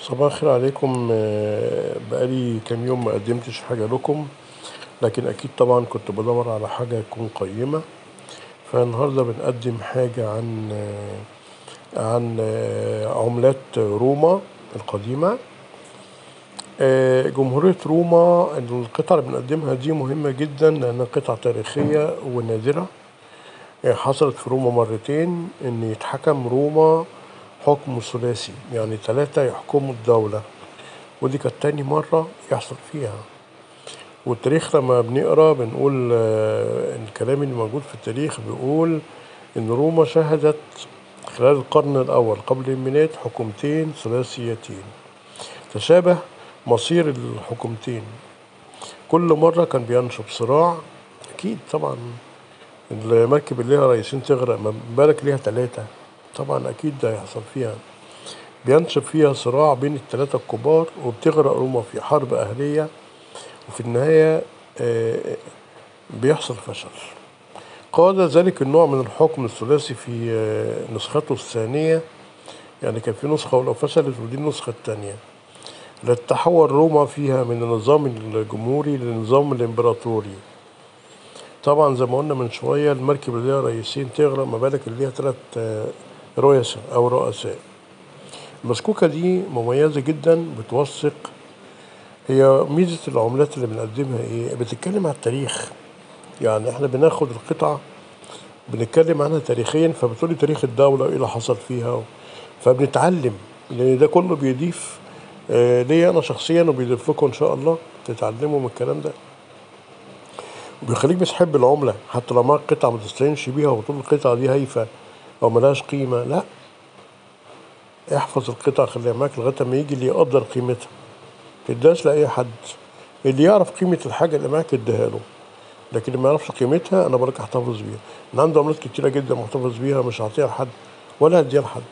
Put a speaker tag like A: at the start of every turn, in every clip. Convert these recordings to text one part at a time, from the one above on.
A: صباح الخير عليكم آه، بقالي كام يوم ما قدمتش حاجة لكم لكن أكيد طبعا كنت بدور على حاجة تكون قيمة فالنهاردة بنقدم حاجة عن آه، عن آه، عملات روما القديمة آه، جمهورية روما القطعة اللي بنقدمها دي مهمة جدا لأنها قطعة تاريخية ونادرة آه، حصلت في روما مرتين إن يتحكم روما حكم ثلاثي يعني ثلاثة يحكموا الدولة ودي كانت تاني مرة يحصل فيها والتاريخ لما بنقرا بنقول آه، الكلام اللي موجود في التاريخ بيقول إن روما شهدت خلال القرن الأول قبل الميلاد حكومتين ثلاثيتين تشابه مصير الحكومتين كل مرة كان بينشب صراع أكيد طبعا المركب اللي ليها رئيسين تغرق ما بالك ليها ثلاثة طبعا أكيد ده هيحصل فيها بينشب فيها صراع بين الثلاثة الكبار وبتغرق روما في حرب أهلية وفي النهاية آه، بيحصل فشل قاد ذلك النوع من الحكم الثلاثي في آه، نسخته الثانية يعني كان في نسخة ولو فشلت ودي النسخة الثانية لتحول روما فيها من النظام الجمهوري للنظام الإمبراطوري طبعا زي ما قلنا من شوية المركب اللي ليها رئيسين تغرق ما بالك اللي ليها ثلاث آه، رؤساء أو رؤساء المسكوكة دي مميزة جدا بتوثق هي ميزة العملات اللي بنقدمها ايه بتتكلم عن التاريخ يعني احنا بناخد القطعة بنتكلم عنها تاريخيا فبتقولي تاريخ الدولة وايه اللي حصل فيها فبنتعلم لان ده كله بيضيف آه، ليا انا شخصيا وبيضيف لكم ان شاء الله تتعلموا من الكلام ده وبيخليك بتحب العملة حتى لو معاك قطعة ما تستهينش بيها وتقول القطعة دي هايفة أو ملهاش قيمة لا احفظ القطعة خليها معاك لغاية ما يجي اللي يقدر قيمتها تداش لأي حد اللي يعرف قيمة الحاجة اللي معاك اديها له لكن اللي ما يعرفش قيمتها أنا بقولك احتفظ بيها أنا عندي عملات كتيرة جدا محتفظ بيها مش هعطيها لحد ولا هديها لحد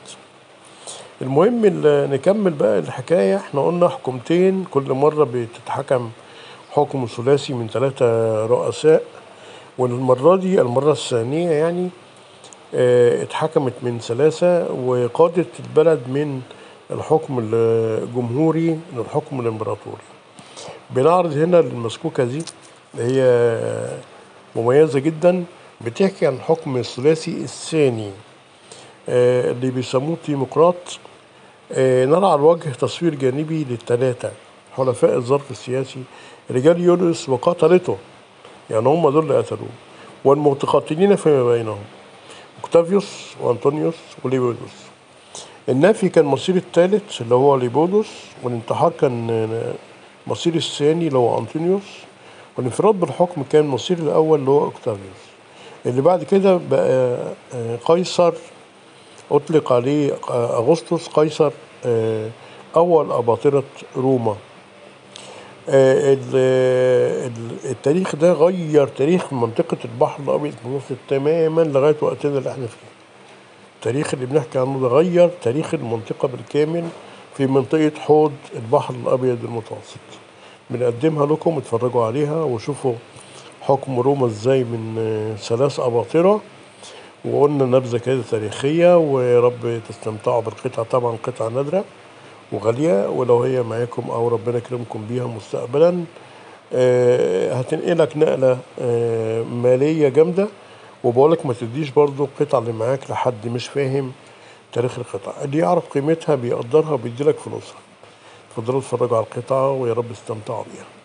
A: المهم ال- نكمل بقى الحكاية احنا قلنا حكومتين كل مرة بتتحكم حكم ثلاثي من ثلاثة رؤساء والمرة دي المرة الثانية يعني اه، اتحكمت من ثلاثة وقادت البلد من الحكم الجمهوري للحكم الامبراطوري بنعرض هنا المسكوكة دي اللي هي مميزة جدا بتحكي عن الحكم الثلاثي الثاني اه، اللي بيسموه ديمقراط آه، نرى على الوجه تصوير جانبي للثلاثة حلفاء الظرف السياسي رجال يوليوس وقتلته يعني هم دول اللي قتلوه والمتقاتلين فيما بينهم اوكتافيوس وانطونيوس وليبودوس النفي كان مصير الثالث اللي هو ليبودوس والانتحار كان آه، مصير الثاني اللي هو انطونيوس والانفراد بالحكم كان مصير الاول اللي هو اوكتافيوس اللي بعد كده بقى آه، قيصر أطلق عليه أغسطس قيصر آه، أول أباطرة روما آه، ال- ال- التاريخ ده غير تاريخ منطقة البحر الأبيض المتوسط تماما لغاية وقتنا اللي احنا فيه التاريخ اللي بنحكي عنه ده غير تاريخ المنطقة بالكامل في منطقة حوض البحر الأبيض المتوسط بنقدمها لكم اتفرجوا عليها وشوفوا حكم روما ازاي من آه، ثلاث أباطرة وقلنا نبذة كده تاريخية ويا رب تستمتعوا بالقطعة طبعا قطعة نادرة وغالية ولو هي معاكم أو ربنا يكرمكم بيها مستقبلا آه، هتنقلك نقلة آه، مالية جامدة وبقولك ما تديش برضو القطعة اللي معاك لحد مش فاهم تاريخ القطعة اللي يعرف قيمتها بيقدرها وبيديلك فلوسها اتفضلوا اتفرجوا على القطعة ويا رب تستمتعوا بيها